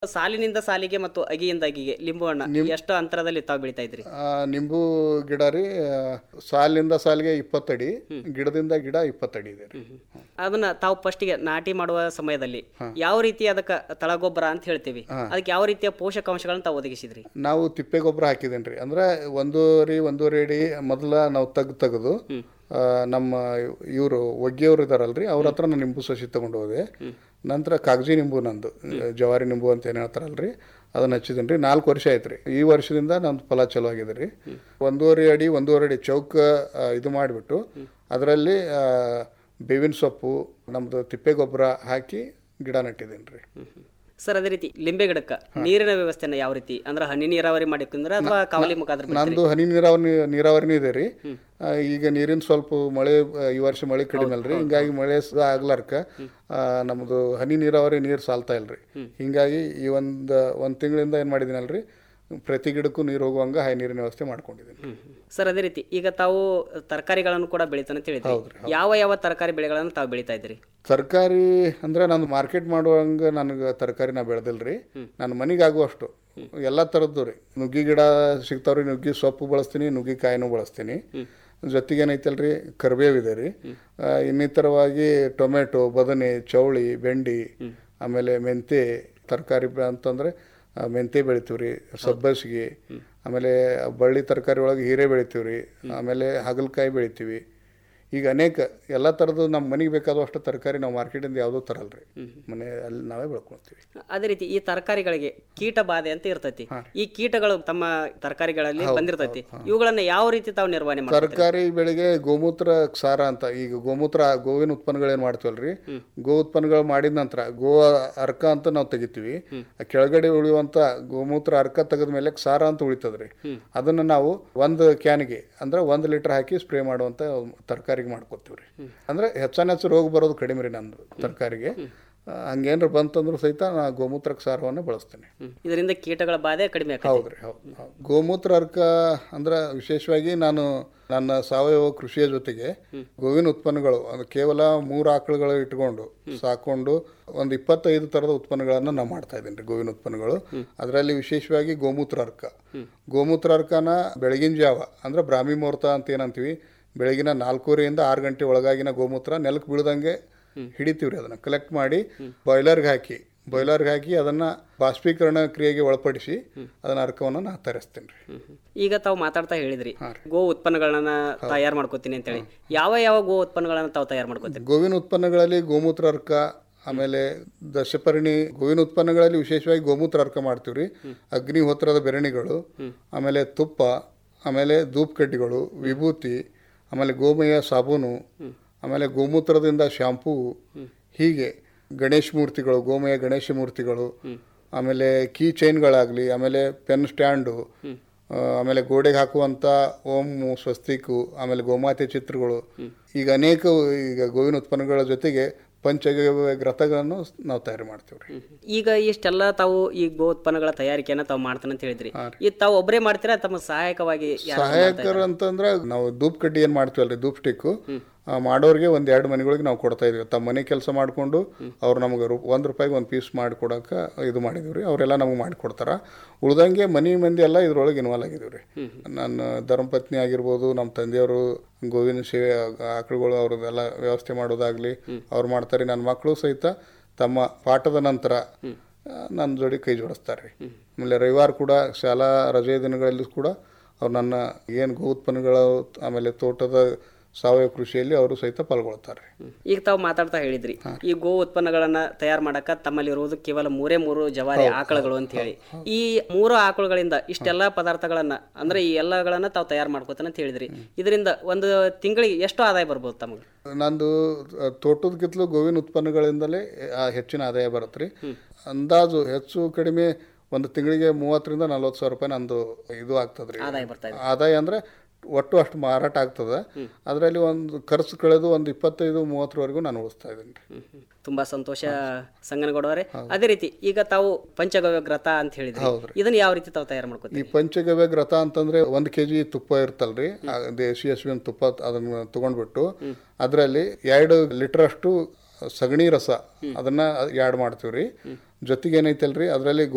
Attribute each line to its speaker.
Speaker 1: ಸಾಲಿನಿಂದ ಸಾಲಿಗೆ ಮತ್ತು ಅಗಿಯಿಂದ ಅಗಿಗೆ ಲಿಂಬು ಹಣ್ಣ ಎಷ್ಟು ಅಂತರದಲ್ಲಿ ತಾವು ಬೆಳಿತಾ ಇದ್ರಿ
Speaker 2: ಆ, ನಿಂಬು ಗಿಡ ರೀ ಆ, ಸಾಲಿನಿಂದ ಸಾಲಿಗೆ ಇಪ್ಪತ್ತಡಿ ಗಿಡದಿಂದ ಗಿಡ ಇಪ್ಪತ್ತಡಿ ಇದೆ ರೀ
Speaker 1: ಅದನ್ನ ತಾವು ಫಸ್ಟಿಗೆ ನಾಟಿ ಮಾಡುವ ಸಮಯದಲ್ಲಿ ಯಾವ ರೀತಿ ಅದಕ್ಕೆ ತಳಗೊಬ್ಬರ ಅಂತ ಹೇಳ್ತೀವಿ ಅದಕ್ಕೆ ಯಾವ ರೀತಿಯ ಪೋಷಕಾಂಶಗಳನ್ನ ತಾವು ಒದಗಿಸಿದ್ರಿ
Speaker 2: ನಾವು ತಿಪ್ಪೆ ಗೊಬ್ಬರ ಹಾಕಿದ್ದೇನೆ ರೀ ಅಂದ್ರೆ ಒಂದೂವರೆ ಒಂದೂವರೆ ಅಡಿ ಮೊದಲ ನಾವು ತೆಗ್ದು ತೆಗೆದು ಆ, ನಮ್ಮ ಇವರು ಒಗ್ಗಿಯವರು ಇದಾರಲ್ರಿ ಅವ್ರ ಹತ್ರ ನಾನು ನಿಂಬು ಸಸಿ ತಗೊಂಡು ಹೋದೆ ನಂತರ ಕಾಗಜಿ ನಿಂಬು ನಂದು ಜವಾರಿ ನಿಂಬು ಅಂತ ಏನು ಹೇಳ್ತಾರಲ್ರಿ ಅದನ್ನ ಹಚ್ಚಿದ್ದೀನಿ ರೀ ನಾಲ್ಕು ವರ್ಷ ಆಯ್ತು ರೀ ಈ ವರ್ಷದಿಂದ ನಂದು ಫಲ ಚಲೋ ಆಗಿದೆ ರೀ ಒಂದೂವರೆ ಅಡಿ ಒಂದೂವರೆ ಅಡಿ ಚೌಕ ಆ, ಇದು ಮಾಡಿಬಿಟ್ಟು ಅದರಲ್ಲಿ ಬೇವಿನ ಸೊಪ್ಪು ನಮ್ಮದು ತಿಪ್ಪೆ ಗೊಬ್ಬರ ಹಾಕಿ ಗಿಡ ನೆಟ್ಟಿದ್ದೀನಿ ರೀ
Speaker 1: ಸರ್ ಅದೇ ರೀತಿ ಲಿಂಬೆ ಗಿಡಕ್ಕೆ ನೀರಿನ ವ್ಯವಸ್ಥೆನ ಯಾವ ರೀತಿ ಅಂದ್ರೆ ಹನಿ ನೀರಾವರಿ ಮಾಡಿಕೊಂಡ್ರೆ ಅಥವಾ ಕಾವಲಿ ಮುಖಾಂತರ ಬಿಡ್ತೀರಿ?
Speaker 2: ನಂದು ಹನಿ ನೀರಾವರಿ ನೀರಾವರಿನೂ ಇದೆ ರೀ ಆ, ಈಗ ನೀರಿನ ಸ್ವಲ್ಪ ಮಳೆ ಆ, ಈ ವರ್ಷ ಮಳೆ ಕಡಿಮೆ ಅಲ್ರಿ ಹಿಂಗಾಗಿ ಮಳೆ ಸಹ ಆಗ್ಲಾರ್ಕ ಆ, ನಮ್ದು ಹನಿ ನೀರಾವರಿ ನೀರು ಸಾಲ್ತಾ ಇಲ್ರಿ ಹಿಂಗಾಗಿ ಈ ಒಂದು ಒಂದು ತಿಂಗಳಿಂದ ಏನು ಮಾಡಿದ್ದೀನಲ್ರಿ ಪ್ರತಿ ಗಿಡಕ್ಕೂ ನೀರು ಹೋಗುವಂಗ ಹೈ ನೀರಿನ ವ್ಯವಸ್ಥೆ ಮಾಡ್ಕೊಂಡಿದ್ದೀನಿ
Speaker 1: ಸರ್ ಅದೇ ರೀತಿ ಈಗ ತಾವು ತರಕಾರಿಗಳನ್ನು ಕೂಡ ಬೆಳಿತಾನೆ ಅಂತ ಹೇಳಿದ್ರಿ ಯಾವ ಯಾವ ತರಕಾರಿ ಬೆಳೆಗಳನ್ನು ತಾವು ಬೆಳಿತಾ ಇದ್ರಿ
Speaker 2: ತರಕಾರಿ ಅಂದ್ರೆ ನಾನು ಮಾರ್ಕೆಟ್ ಮಾಡುವಂಗ ನನಗೆ ತರಕಾರಿ ನಾ ಬೆಳೆದಿಲ್ರಿ ನನ್ನ ಮನೆಗೆ ಆಗುವಷ್ಟು ಎಲ್ಲ ಥರದ್ದು ರೀ ನುಗ್ಗಿ ಗಿಡ ಸಿಗ್ತಾವ್ರಿ ನುಗ್ಗಿ ಸೊಪ್ಪು ಬಳಸ್ತೀನಿ ನುಗ್ಗಿ ಕಾಯಿನೂ ಬಳಸ್ತೀನಿ ಜೊತೆಗೆ ಏನೈತಲ್ರಿ ಕರಿಬೇವು ಇದೆ ರೀ ಆ, ಇನ್ನಿತರವಾಗಿ ಟೊಮೆಟೊ ಬದನೆ ಚೌಳಿ ಬೆಂಡಿ ಆಮೇಲೆ ಮೆಂತೆ ತರಕಾರಿ ಅಂತಂದ್ರೆ ಆ, ಮೆಂತೆ ಬೆಳಿತೀವಿ ರೀ ಸಬ್ಬಸಿಗೆ ಆಮೇಲೆ ಬಳ್ಳಿ ತರಕಾರಿ ಒಳಗೆ ಹೀರೆ ಬೆಳಿತೀವಿ ರೀ ಆಮೇಲೆ ಹಾಗಲಕಾಯಿ ಬೆಳಿತೀವಿ ಈಗ ಅನೇಕ ಎಲ್ಲ ಥರದ್ದು ನಮ್ಮ ಮನೆಗೆ ಬೇಕಾದಷ್ಟು ತರಕಾರಿ ನಾವು ಮಾರ್ಕೆಟಿಂದ ಯಾವುದೂ ತರಲ್ರಿ ಮನೆ ಅಲ್ಲಿ ನಾವೇ ಬೆಳ್ಕೊಳ್ತೀವಿ
Speaker 1: ಅದೇ ರೀತಿ ಈ ತರಕಾರಿಗಳಿಗೆ ಕೀಟ ಬಾಧೆ ಅಂತ ಇರ್ತೈತಿ ಈ ಕೀಟಗಳು ತಮ್ಮ ತರಕಾರಿಗಳಲ್ಲಿ ಬಂದಿರ್ತೈತಿ ಇವುಗಳನ್ನ ಯಾವ ರೀತಿ ತಾವು ನಿರ್ವಹಣೆ ಮಾಡ್ತೀರಿ
Speaker 2: ತರಕಾರಿ ಬೆಳೆಗೆ ಗೋಮೂತ್ರ ಕ್ಷಾರ ಅಂತ ಈಗ ಗೋಮೂತ್ರ ಗೋವಿನ ಉತ್ಪನ್ನಗಳೇನು ಮಾಡ್ತೀವಲ್ರಿ ಗೋ ಉತ್ಪನ್ನಗಳು ಮಾಡಿದ ನಂತರ ಗೋ ಅರ್ಕ ಅಂತ ನಾವು ತೆಗಿತೀವಿ ಆ ಕೆಳಗಡೆ ಉಳಿಯುವಂತ ಗೋಮೂತ್ರ ಅರ್ಕ ತೆಗೆದ ಮೇಲೆ ಕ್ಷಾರ ಅಂತ ಉಳಿತದ್ರಿ ಅದನ್ನ ನಾವು ಒಂದು ಕ್ಯಾನ್ಗೆ ಅಂದ್ರೆ ಒಂದು ಲೀಟರ್ ಹಾಕಿ ಸ್ಪ್ರೇ ಮಾಡುವಂತ ತರಕಾರಿಗೆ ಮಾಡ್ಕೋತೀವಿ ರೀ ಅಂದ್ರೆ ಹೆಚ್ಚಾನ ಹೆಚ್ಚು ರೋಗ ಬರೋದು ಕಡಿಮೆ ರೀ ನಂದು ತರಕಾರಿಗೆ ಹಂಗೇನ್ರ ಬಂತಂದ್ರೂ ಸಹಿತ ನಾ ಗೋಮೂತ್ರ ಕ್ಷಾರವನ್ನೇ ಬಳಸ್ತೀನಿ
Speaker 1: ಇದರಿಂದ ಕೀಟಗಳ ಬಾಧೆ ಕಡಿಮೆ ಆಗುತ್ತೆ
Speaker 2: ಹೌದ್ರಿ ಹೌದು ಹೌದು. ಗೋಮೂತ್ರ ಅರ್ಕ ಅಂದ್ರೆ ವಿಶೇಷವಾಗಿ ನಾನು ನನ್ನ ಸಾವಯವ ಕೃಷಿಯ ಜೊತೆಗೆ ಗೋವಿನ ಉತ್ಪನ್ನಗಳು ಅದು ಕೇವಲ ಮೂರು ಆಕಳುಗಳು ಇಟ್ಕೊಂಡು ಸಾಕೊಂಡು ಒಂದು ಇಪ್ಪತ್ತೈದು ಥರದ ಉತ್ಪನ್ನಗಳನ್ನು ನಾವು ಮಾಡ್ತಾ ಇದ್ದೀನಿ ರೀ ಗೋವಿನ ಉತ್ಪನ್ನಗಳು ಅದರಲ್ಲಿ ವಿಶೇಷವಾಗಿ ಗೋಮೂತ್ರ ಅರ್ಕ ಗೋಮೂತ್ರ ಅರ್ಕನ ಬೆಳಗಿನ ಜಾವ ಅಂದ್ರೆ ಬ್ರಾಹ್ಮಿ ಮುಹೂರ್ತ ಅಂತ ಏನಂತೀವಿ ಬೆಳಗಿನ ನಾಲ್ಕೂವರೆಯಿಂದ ಆರು ಗಂಟೆ ಒಳಗಾಗಿನ ಗೋಮೂತ್ರ ನೆಲಕ್ಕೆ ಬೀಳ್ದಂಗೆ ಹಿಡಿತೀವಿ ರೀ ಅದನ್ನು ಕಲೆಕ್ಟ್ ಮಾಡಿ ಬಾಯ್ಲರ್ಗೆ ಹಾಕಿ ಬಾಯ್ಲರ್ಗೆ ಹಾಕಿ ಅದನ್ನು ಬಾಷ್ಪೀಕರಣ ಕ್ರಿಯೆಗೆ ಒಳಪಡಿಸಿ ಅದನ್ನ ಅರ್ಕವನ್ನು ನಾ ತರಿಸ್ತೀನಿ ರೀ
Speaker 1: ಈಗ ತಾವು ಮಾತಾಡ್ತಾ ಹೇಳಿದ್ರಿ ಗೋ ಉತ್ಪನ್ನಗಳನ್ನ ತಯಾರು ಮಾಡ್ಕೋತೀನಿ ಅಂತ ಹೇಳಿ ಯಾವ ಯಾವ ಗೋ ಉತ್ಪನ್ನಗಳನ್ನ ತಾವು ತಯಾರು ಮಾಡ್ಕೋತೀರಿ
Speaker 2: ಗೋವಿನ ಉತ್ಪನ್ನಗಳಲ್ಲಿ ಗೋಮೂತ್ರ ಅರ್ಕ ಆಮೇಲೆ ದಶಪರ್ಣಿ ಗೋವಿನ ಉತ್ಪನ್ನಗಳಲ್ಲಿ ವಿಶೇಷವಾಗಿ ಗೋಮೂತ್ರ ಅರ್ಕ ಮಾಡ್ತೀವಿ ರೀ ಅಗ್ನಿಹೋತ್ರದ ಬೆರಣಿಗಳು ಆಮೇಲೆ ತುಪ್ಪ ಆಮೇಲೆ ಧೂಪ್ ಕಡ್ಡಿಗಳು ವಿಭೂತಿ ಆಮೇಲೆ ಗೋಮಯ ಸಾಬೂನು ಆಮೇಲೆ ಗೋಮೂತ್ರದಿಂದ ಶಾಂಪೂ ಹೀಗೆ ಗಣೇಶ ಮೂರ್ತಿಗಳು ಗೋಮಯ ಗಣೇಶ ಮೂರ್ತಿಗಳು ಆಮೇಲೆ ಕೀ ಚೈನ್ಗಳಾಗಲಿ ಆಮೇಲೆ ಪೆನ್ ಸ್ಟ್ಯಾಂಡು ಆ, ಆಮೇಲೆ ಗೋಡೆಗೆ ಹಾಕುವಂಥ ಓಮು ಸ್ವಸ್ತಿಕು ಆಮೇಲೆ ಗೋಮಾತೆ ಚಿತ್ರಗಳು ಈಗ ಅನೇಕ ಈಗ ಗೋವಿನ ಉತ್ಪನ್ನಗಳ ಜೊತೆಗೆ ಪಂಚಗವ್ಯ ಗ್ರಥಗಳನ್ನು ನಾವು ತಯಾರು ಮಾಡ್ತೀವಿ ರೀ
Speaker 1: ಈಗ ಇಷ್ಟೆಲ್ಲ ತಾವು ಈ ಗೋ ಉತ್ಪನ್ನಗಳ ತಯಾರಿಕೆಯನ್ನ ತಾವು ಮಾಡ್ತಾನೆ ಅಂತ ಹೇಳಿದ್ರಿ ಇದು ತಾವು ಒಬ್ಬರೇ ಮಾಡ್ತೀರಾ ತಮ್ಮ ಸಹಾಯಕವಾಗಿ ಯಾರಾದ್ರು ಮಾಡ್ತಾ
Speaker 2: ಸಹಾಯಕರು ಅಂತಂದ್ರೆ ನಾವು ಧೂಪ್ ಕಡ್ಡಿ ಏನು ಮಾಡ್ತೀವಲ್ರಿ ಧೂಪ್ ಸ್ಟಿಕ್ಕು ಆ, ಮಾಡೋರಿಗೆ ಒಂದು ಎರಡು ಮನೆಗಳಿಗೆ ನಾವು ಕೊಡ್ತಾ ಇದೀವಿ ತಮ್ಮ ಮನೆ ಕೆಲಸ ಮಾಡಿಕೊಂಡು ಅವ್ರು ನಮ್ಗೆ ರು ಒಂದು ರೂಪಾಯಿಗೆ ಒಂದು ಪೀಸ್ ಮಾಡಿಕೊಡಕ್ಕೆ ಇದು ಮಾಡಿದೀವಿ ರೀ ಅವರೆಲ್ಲ ನಮಗೆ ಮಾಡಿಕೊಡ್ತಾರ ಉಳ್ದಂಗೆ ಮನೆ ಮಂದಿ ಎಲ್ಲ ಇದ್ರೊಳಗೆ ಇನ್ವಾಲ್ವ್ ಆಗಿದ್ದೀವಿ ರೀ ನನ್ನ ಧರ್ಮಪತ್ನಿ ಆಗಿರ್ಬೋದು ನಮ್ಮ ತಂದೆಯವರು ಗೋವಿನ ಸೇವೆ ಆಕಳುಗಳು ಅವ್ರದ್ದೆಲ್ಲ ವ್ಯವಸ್ಥೆ ಮಾಡೋದಾಗ್ಲಿ ಅವ್ರು ಮಾಡ್ತಾರೆ ನನ್ನ ಮಕ್ಕಳು ಸಹಿತ ತಮ್ಮ ಪಾಠದ ನಂತರ ಆ, ನನ್ನ ಜೋಡಿ ಕೈ ಜೋಡಿಸ್ತಾರೆ ರೀ ಆಮೇಲೆ ರವಿವಾರ ಕೂಡ ಶಾಲಾ ರಜೆ ದಿನಗಳಲ್ಲಿ ಕೂಡ ಅವ್ರು ನನ್ನ ಏನು ಗೋ ಉತ್ಪನ್ನಗಳು ಆಮೇಲೆ ತೋಟದ ಸಾವಯವ ಕೃಷಿಯಲ್ಲಿ ಅವರು ಸಹಿತ ಪಾಲ್ಗೊಳ್ತಾರೆ
Speaker 1: ಈಗ ತಾವು ಮಾತಾಡ್ತಾ ಹೇಳಿದ್ರಿ ಈ ಗೋ ಉತ್ಪನ್ನಗಳನ್ನ ತಯಾರು ಮಾಡಕ ತಮ್ಮಲ್ಲಿ ಇರುವುದು ಕೇವಲ ಮೂರೇ ಮೂರು ಜವಾರಿ ಆಕಳುಗಳು ಅಂತ ಹೇಳಿ ಈ ಮೂರು ಆಕಳುಗಳಿಂದ ಇಷ್ಟೆಲ್ಲ ಪದಾರ್ಥಗಳನ್ನ ಅಂದ್ರೆ ಈ ಎಲ್ಲಗಳನ್ನ ತಾವು ತಯಾರು ಮಾಡ್ಕೋತಾನೆ ಅಂತ ಹೇಳಿದ್ರಿ ಇದರಿಂದ ಒಂದು ತಿಂಗಳಿಗೆ ಎಷ್ಟು ಆದಾಯ ಬರ್ಬೋದು ತಮಗೆ
Speaker 2: ನಂದು ಆ, ತೋಟದಕ್ಕಿಂತಲೂ ಗೋವಿನ ಉತ್ಪನ್ನಗಳಿಂದಲೇ ಆ, ಹೆಚ್ಚಿನ ಆದಾಯ ಬರುತ್ತೆ ರೀ ಅಂದಾಜು ಹೆಚ್ಚು ಕಡಿಮೆ ಒಂದು ತಿಂಗಳಿಗೆ ಮೂವತ್ತರಿಂದ ನಲ್ವತ್ತು ಸಾವಿರ ರೂಪಾಯಿ ನಂದು ಇದು ಆಗ್ತದೆ ರೀ
Speaker 1: ಆದಾಯ ಬರ್ತಾ ಇದೆ
Speaker 2: ಆದಾಯ ಅಂದರೆ ಒಟ್ಟು ಅಷ್ಟು ಮಾರಾಟ ಆಗ್ತದೆ ಅದರಲ್ಲಿ ಒಂದು ಖರ್ಚು ಕಳೆದು ಒಂದು ಇಪ್ಪತ್ತೈದು ಮೂವತ್ತರವರೆಗೂ ನಾನು ಉಳಿಸ್ತಾ ಇದ್ದೀನಿ ರೀ
Speaker 1: ತುಂಬಾ ಸಂತೋಷ ಸಂಗನಗೌಡವರೇ ಅದೇ ರೀತಿ ಈಗ ತಾವು ಪಂಚಗವ್ಯ ಗ್ರತ ಅಂತ ಹೇಳಿದ್ರಿ ಇದನ್ನ ಯಾವ ರೀತಿ ತಾವು ತಯಾರು ಮಾಡ್ಕೋತೀರಿ
Speaker 2: ಈ ಪಂಚಗವ್ಯ ಗ್ರತ ಅಂತಂದ್ರೆ ಒಂದು ಕೆ ಜಿ ತುಪ್ಪ ಇರ್ತಲ್ರಿ ಆ ದೇಶಿ ಹಸುವಿನ ತುಪ್ಪ ಅದನ್ನ ತಗೊಂಡ್ಬಿಟ್ಟು ಅದರಲ್ಲಿ ಎರಡು ಲೀಟರ್ ಅಷ್ಟು ಸಗಣಿ ರಸ ಅದನ್ನ ಆ್ಯಡ್ ಮಾಡ್ತೀವಿ ರೀ ಜೊತೆಗೆ ಏನೈತಲ್ರಿ ಅದರಲ್ಲಿ